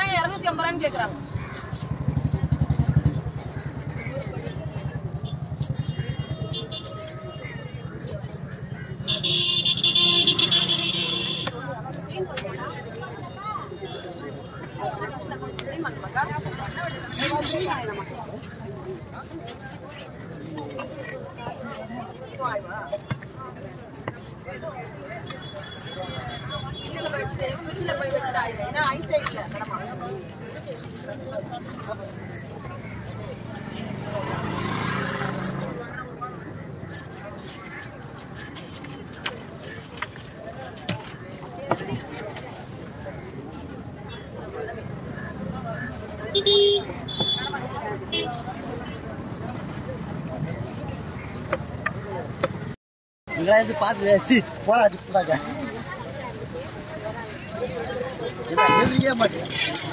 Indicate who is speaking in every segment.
Speaker 1: வெங்காயம் இருநூத்தி ஐம்பது ரூபான்னு கேக்குறாங்க ஐஸே இல்லை கடமா
Speaker 2: இதெல்லாம் எது பார்த்து வச்சு போடா அது போடாங்க எழுதிக்கவே மாட்டேன்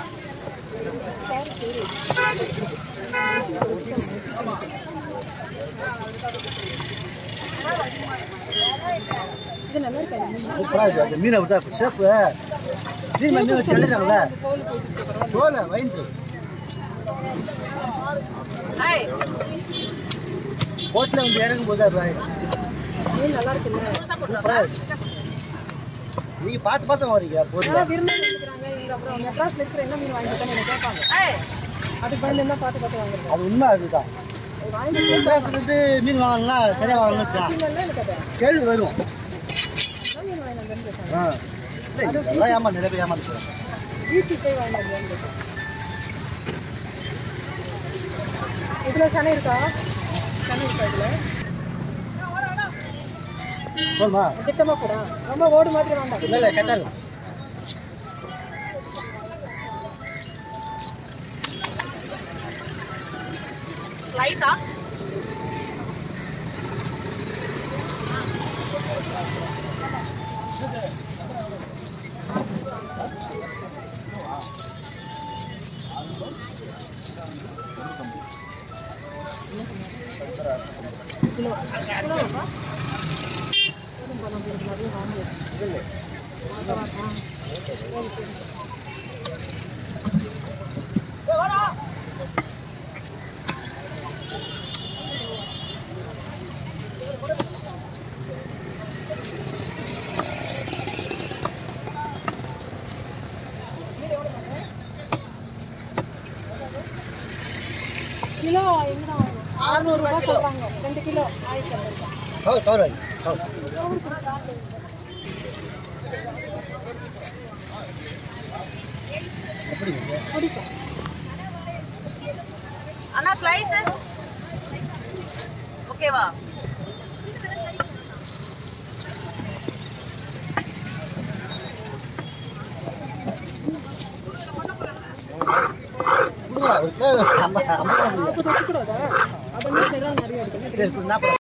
Speaker 2: சூப்பரா இருக்கு அந்த மீனை விட்டா ஷேப்பு மீன் மீன் வச்சு எழுதுறாங்களே தோலை வைந்து
Speaker 1: ஏய்,
Speaker 2: போட்டில் வந்து இறங்கும் போது அது ஆயிடும் சூப்பரா இருக்கு நீங்க பார்த்து பார்த்து வரீங்க போட்டில்
Speaker 1: ஏய்,
Speaker 2: அது உண்மை அதுதான் மெட்ராஸ்ல இருந்து மீன் வாங்கணும்னா சரியா வாங்கணும்னு வச்சா கேள்வி வரும் ஆ இல்லை இதெல்லாம் ஏமா நிறைய பேர் ஏமாந்துக்கிறேன்
Speaker 3: இதுல சனை இருக்கா சனை இருக்கா இதுல
Speaker 2: சொல்லுமா
Speaker 3: திட்டமா கூட ரொம்ப ஓடு மாதிரி வேண்டாம்
Speaker 2: இல்லை இல்லை கரெக்டாக இருக்கும்
Speaker 1: ஸ்லைஸா
Speaker 3: கிலோ எங்க தான் வாங்கணும்
Speaker 1: ஆறுநூறு ரூபாய் கிலோ
Speaker 3: சொல்றாங்க ரெண்டு கிலோ ஆயிரத்தி ஐம்பது ரூபாய்
Speaker 2: கவர் கவர் ஆகி கவர் எப்படிங்க
Speaker 3: பிடிக்கும்
Speaker 1: அண்ணா ஸ்லைஸ் ஓகேவா
Speaker 2: கொடுங்க ஒரு கிலோ ஐம்பது ஐம்பது
Speaker 3: அது வச்சுக்கூடாதா அதெல்லாம் நிறைய இருக்கு
Speaker 2: சரி என்ன